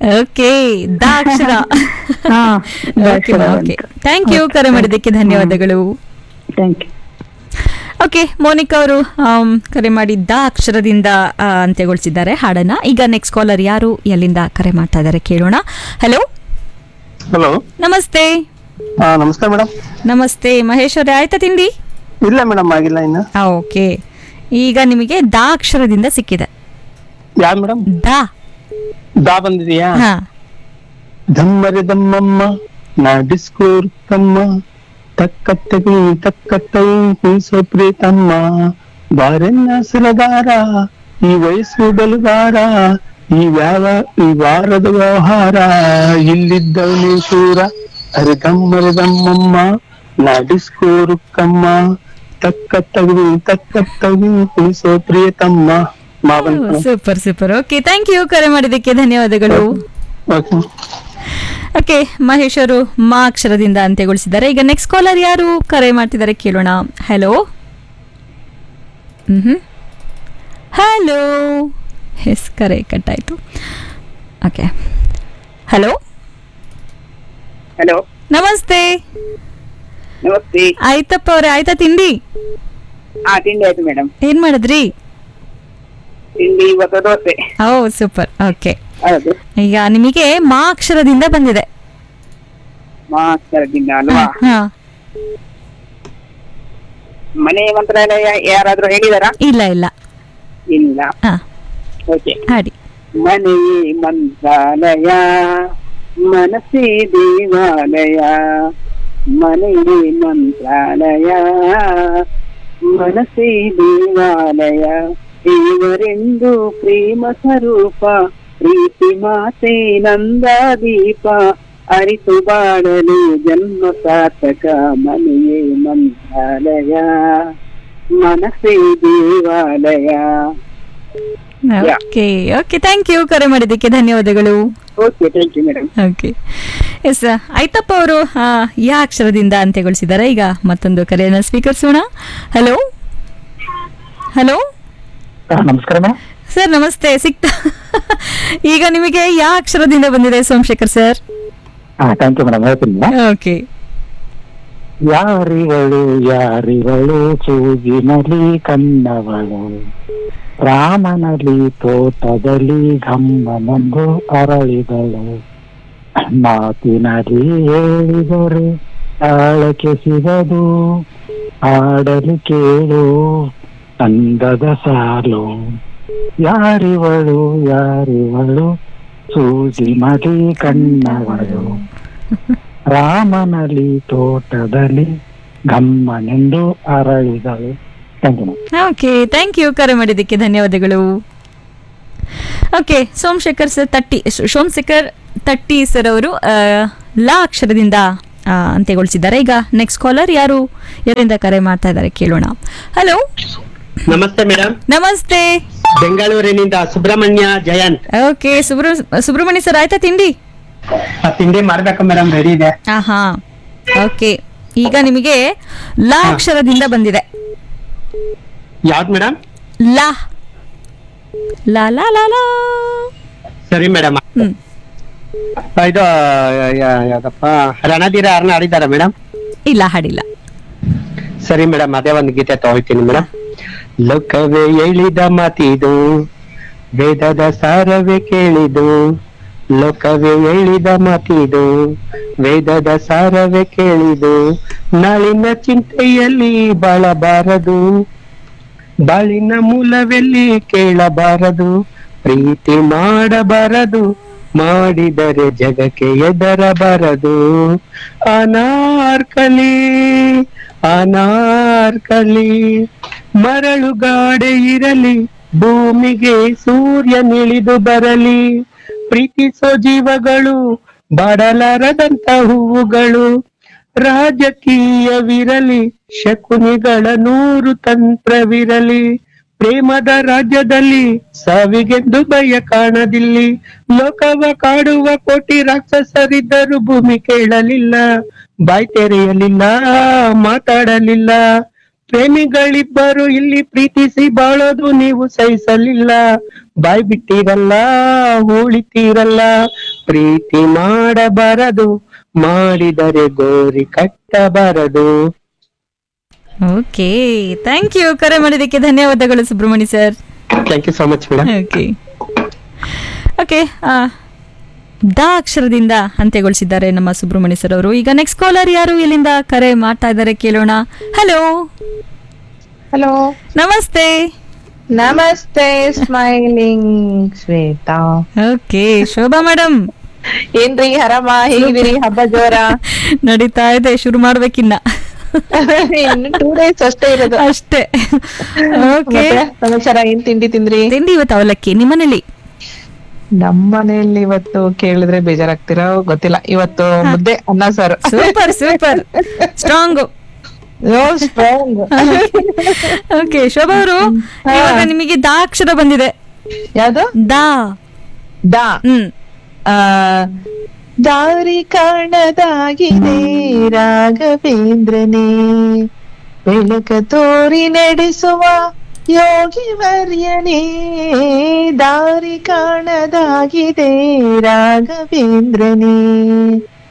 Okay ದಾಕ್ಷರ ಹಾ okay okay thank you ಕರೆ ಮಾಡಿದ್ದಕ್ಕೆ ಧನ್ಯವಾದಗಳು ಥ್ಯಾಂಕ್ ಯು ಓಕೆ ಮೋನಿಕಾ ಅವರು ಆಮ್, ಕರೆ ಮಾಡಿದ್ದ ಅಕ್ಷರದಿಂದ ಆ, ಅಂತ್ಯಗೊಳಿಸಿದ್ದಾರೆ ಹಾಡನ್ನ ಈಗ ನೆಕ್ಸ್ಟ್ ಕಾಲರ್ ಯಾರು ಎಲ್ಲಿಂದ ಕರೆ ಮಾಡ್ತಾ ಇದ್ದಾರೆ ಕೇಳೋಣ ಹಲೋ ಹಲೋ ನಮಸ್ತೆ ಹಾ ನಮಸ್ಕಾರ ಮೇಡಮ್ ನಮಸ್ತೆ ಮಹೇಶ್ ಅವರೇ ಆಯ್ತಾ ತಿಂಡಿ ಇಲ್ಲ ಮೇಡಮ್ ಆಗಿಲ್ಲ ಇನ್ನು ಓಕೆ ಈಗ ನಿಮಗೆ ದಾ ಅಕ್ಷರದಿಂದ ಸಿಕ್ಕಿದೆ ಯಾರು ಮೇಡಮ್ ದಾ ದಾ ಬಂದಿದೆಯಾ ಹಾ ದಮ್ಮರೆ ದಮ್ಮಮ್ಮ ನಾ ಡಿಸ್ಕೋರ್ ತಮ್ಮ ತಕ್ಕತ್ತಗಿ ತಕ್ಕತ್ತೈ ಕುಣಿಸೋ ಪ್ರೀತಮ್ಮ ಬಾರೆನ್ನ ಸುರಗಾರ ಈ ವಯಸ್ಸು ಬಲುಗಾರ ಈ ವ್ಯಾವ ಈ ವಾರದ ವ್ಯವಹಾರ ಇಲ್ಲಿದ್ದವನೇ ಶೂರ ಅರೆ ದಮ್ಮರೆ ದಮ್ಮಮ್ಮ ನಾ ಡಿಸ್ಕೋ ರುಕ್ಕಮ್ಮ ತಕ್ಕತ್ತಗಿ ತಕ್ಕತ್ತಗಿ ಕುಣಿಸೋ ಪ್ರಿಯತಮ್ಮ ಮಾವನ್ super super okay thank you ಕರೆ ಮಾಡಿದ್ದಕ್ಕೆ ಧನ್ಯವಾದಗಳು ಓಕೆ ಓಕೆ ಮಹೇಶ್ ಅವರು ಮಾ ಅಕ್ಷರದಿಂದ ಅಂತ್ಯಗೊಳಿಸಿದ್ದಾರೆ ಈಗ ನೆಕ್ಸ್ಟ್ ಕಾಲರ್ ಯಾರು ಕರೆ ಮಾಡ್ತಿದ್ದಾರೆ ಕೇಳೋಣ ಹಲೋ ಹ್ಮ್ ಹಲೋ ಎಸ್ ಕರೆ ಕಟ್ಟಾಯ್ತು ಓಕೆ ಹಲೋ ಹಲೋ ನಮಸ್ತೆ ನಮಸ್ತೆ ಆಯ್ತಪ್ಪ ಅವ್ರೆ ಆಯ್ತಾ ತಿಂಡಿ ಹಾ ತಿಂಡಿ ಆಯ್ತು ಮೇಡಮ್ ಏನ್ ಮಾಡಿದ್ರಿ ತಿಂಡಿ ಇವತ್ತು ದೋಸೆ ಓ ಸೂಪರ್ ಓಕೆ ಹೌದು ಈಗ ನಿಮಗೆ ಮಾ ಅಕ್ಷರದಿಂದ ಬಂದಿದೆ ಮಾಸ್ತರದಿಂದ ಅಲ್ವಾ ಹಾ ಮನೆ ಮಂತ್ರಾಲಯ ಯಾರಾದ್ರೂ ಹೇಳಿದಾರಾ ಇಲ್ಲ ಇಲ್ಲ ಇಲ್ಲ ಹಾ ಓಕೆ ಹಾಡಿ ಮನೆಯೇ ಮಂತ್ರಾಲಯ ಮನಸ್ಸೇ ದೇವಾಲಯ ಮನೆಯೇ ಮಂತ್ರಾಲಯ ಮನಸ್ಸೇ ದೇವಾಲಯ ದೇವರೆಂದು ಪ್ರೇಮ ಸ್ವರೂಪ ಪ್ರೀತಿ ಮಾತೆ ನಂದಾದೀಪ ಅರಿತು ಬಾಳಲು ಜನ್ಮ ಸಾರ್ಥಕ ಮನೆಯೇ ಮಂತ್ರಾಲಯ ಮನಸ್ಸೇ ದೇವಾಲಯ Yeah. Okay okay thank you ಕರೆ ಮಾಡಿದ್ದಕ್ಕೆ ಧನ್ಯವಾದಗಳು okay thank you madam okay yes ಆಯ್ತಪ್ಪ ಅವರು ಯಾ ಅಕ್ಷರದಿಂದ ಅಂತ್ಯಗೊಳಿಸಿದ್ದಾರೆ ಈಗ ಮತ್ತೊಂದು ಕರೆಯನ್ನು ಸ್ವೀಕರಿಸೋಣ ಹಲೋ ಹಲೋ ನಮಸ್ಕಾರ ಮೇಡಮ್ ಸರ್ ನಮಸ್ತೆ ಸಿಕ್ತಾ ಈಗ ನಿಮಗೆ ಯಾ ಅಕ್ಷರದಿಂದ ಬಂದಿದೆ ಸೋಮಶೇಖರ್ ಸರ್ ಹಾ ಥ್ಯಾಂಕ್ ಯು ಮೇಡಮ್ ಹೇಳ್ತೀನಿ ಓಕೆ ಯಾರಿವಳು ಯಾರಿವಳು ಸೂಜಿನಲಿ ಕನ್ನವಳು ರಾಮನಲಿ ತೋಟದಲ್ಲಿ ಗಮ್ಮನಂದು ಅರಳಿದಳು ಮಾತಿನಲ್ಲಿ ಹೇಳಿದರೆ ತಾಳಕ್ಕೆ ಸಿಗದು ಆಡಲು ಕೇಳು ಅಂದದ ಸಾಲು ಯಾರಿವಳು ಯಾರಿವಳು ಸೂಜಿ ಮಲಿ ಕಣ್ಣವಳು ರಾಮನಲಿ ತೋಟದಲ್ಲಿ ಗಮ್ಮನೆಂದು ಅರಳಿದಳು thank you okay thank you ಕರೆ ಮಾಡಿದ್ದಕ್ಕೆ ಧನ್ಯವಾದಗಳು ಓಕೆ ಸೋಮಶೇಖರ್ ಸರ್ ತಟ್ಟಿ ಸೋಮಶೇಖರ್ ತಟ್ಟಿ ಸರ್ ಅವರು ಆ, ಲಾ ಅಕ್ಷರದಿಂದ ಆ, ಅಂತ್ಯಗೊಳಿಸಿದ್ದಾರೆ ಈಗ ನೆಕ್ಸ್ಟ್ ಕಾಲರ್ ಯಾರು ಎಲ್ಲಿಂದ ಕರೆ ಮಾಡ್ತಾ ಇದ್ದಾರೆ ಕೇಳೋಣ ಹಲೋ ನಮಸ್ತೆ ಮೇಡಮ್ ನಮಸ್ತೆ ಬೆಂಗಳೂರಿನಿಂದ ಸುಬ್ರಹ್ಮಣ್ಯ ಜಯಂತ್ ಓಕೆ ಸುಬ್ರ ಸುಬ್ರಹ್ಮಣ್ಯ ಸರ್ ಆಯ್ತಾ ತಿಂಡಿ ಆ ತಿಂಡಿ ಮಾಡ್ಬೇಕು ಮೇಡಮ್ ರೆಡಿ ಇದೆ ಆಹಾ ಓಕೆ ಈಗ ನಿಮಗೆ ಲಾ ಅಕ್ಷರದಿಂದ ಬಂದಿದೆ ಯಾವ್ದು ಮೇಡಮ್ ಲಾ ಲಾ ಲಾ ಲಾ ಲಾ ಸರಿ ಮೇಡಮ್ ಹ್ಮ್ ಇದು ಯಾ- ಯಾವ್ದಪ್ಪ ರಣಧೀರ ಅರ್ನ ಆಡಿದಾರ ಮೇಡಮ್ ಇಲ್ಲ ಹಾಡಿಲ್ಲ ಸರಿ ಮೇಡಮ್ ಅದೇ ಒಂದು ಗೀತೆ ತಗೊಳ್ತೀನಿ ಮೇಡಮ್ ಲೋಕವೇ ಎಳಿದ ಮಾತಿದು ವೇದದ ಸಾರವೇ ಕೇಳಿದು ಲೋಕವೇ ಎಳಿದ ಮಾತಿದು ವೇದದ ಸಾರವೇ ಕೇಳಿದು ನಾಳಿನ ಚಿಂತೆಯಲ್ಲಿ ಬಾಳಬಾರದು ಬಾಳಿನ ಮೂಲವೆಲ್ಲಿ ಕೇಳಬಾರದು ಪ್ರೀತಿ ಮಾಡಬಾರದು ಮಾಡಿದರೆ ಜಗಕ್ಕೆ ಎದರಬಾರದು ಅನಾರ್ಕಲಿ ಅನಾರ್ಕಲಿ ಮರಳುಗಾಡೆ ಇರಲಿ ಭೂಮಿಗೆ ಸೂರ್ಯ ನಿಳಿದು ಬರಲಿ ಪ್ರೀತಿಸೋ ಜೀವಗಳು ಬಾಡಲಾರದಂತ ಹೂವುಗಳು ರಾಜಕೀಯವಿರಲಿ ಶಕುನಿಗಳ ನೂರು ತಂತ್ರವಿರಲಿ ಪ್ರೇಮದ ರಾಜ್ಯದಲ್ಲಿ ಸಾವಿಗೆಂದು ಭಯ ಕಾಣದಿಲ್ಲಿ ಲೋಕವ ಕಾಡುವ ಕೋಟಿ ರಾಕ್ಷಸರಿದ್ದರು ಭೂಮಿ ಕೇಳಲಿಲ್ಲ ಬಾಯ್ ತೆರೆಯಲಿಲ್ಲ ಮಾತಾಡಲಿಲ್ಲ ಪ್ರೇಮಿಗಳಿಬ್ಬರು ಇಲ್ಲಿ ಪ್ರೀತಿಸಿ ಬಾಳೋದು ನೀವು ಸಹಿಸಲಿಲ್ಲ ಬಾಯ್ ಬಿಟ್ಟಿರಲ್ಲ ಉಳಿತೀರಲ್ಲ ಪ್ರೀತಿ ಮಾಡಬಾರದು ಮಾಡಿದರೆ ಗೋರಿ ಕಟ್ಟಬಾರದು ಓಕೆ ಥ್ಯಾಂಕ್ ಯು ಕರೆ ಮಾಡಿದ್ದಕ್ಕೆ ಧನ್ಯವಾದಗಳು Subrahmanya sir thank you so much madam okay okay ದ ಅಕ್ಷರದಿಂದ ಅಂತ್ಯಗೊಳಿಸಿದ್ದಾರೆ ನಮ್ಮ ಸುಬ್ರಹ್ಮಣ್ಯ ಸರ್ ಅವರು ಈಗ ನೆಕ್ಸ್ಟ್ ಕಾಲರ್ ಯಾರು ಇಲ್ಲಿಂದ ಕರೆ ಮಾಡ್ತಾ ಇದ್ದಾರೆ ಕೇಳೋಣ ಹಲೋ ಹಲೋ ನಮಸ್ತೆ ನಮಸ್ತೆ smiling Shwetha okay Shobha madam ಏನ್ರಿ ಆರಾಮ ಹೇಗಿದ್ದೀರಿ ಹಬ್ಬ ಜೋರ ನಡೀತಾ ಇದೆ ಶುರು ಮಾಡ್ಬೇಕಿನ್ನ ಇನ್ನು ಟೂ ಡೇಸ್ ಅಷ್ಟೇ ಇರೋದು ಅಷ್ಟೇ ಓಕೆ ಮತ್ತೆ ಸಮಾಚಾರ ಏನ್ ತಿಂಡಿ ತಿಂದ್ರಿ ತಿಂಡಿ ಇವತ್ತು ಅವಲಕ್ಕಿ ನಿಮ್ಮನೇಲಿ ನಮ್ಮ ಮನೆಯಲ್ಲಿ ಇವತ್ತು ಕೇಳಿದ್ರೆ ಬೇಜಾರಾಗ್ತಿರೋ ಗೊತ್ತಿಲ್ಲ ಇವತ್ತು ಮುದ್ದೆ ಅನ್ನ ಸಾರು super super strong strong okay Shobha ಅವರು ಇವಾಗ ನಿಮಗೆ ದಾ ಅಕ್ಷರ ಬಂದಿದೆ ಯಾವ್ದು ದಾ ದಾ ಹ್ಮ್ ಆ, ದಾರಿ ಕಾಣದಾಗಿದೆ ರಾಘವೇಂದ್ರನೇ ಬೆಳಕ ತೋರಿ ನಡೆಸುವ ಯೋಗಿ ವರ್ಯನೇ ದಾರಿ ಕಾಣದಾಗಿದೆ ರಾಘವೇಂದ್ರನೇ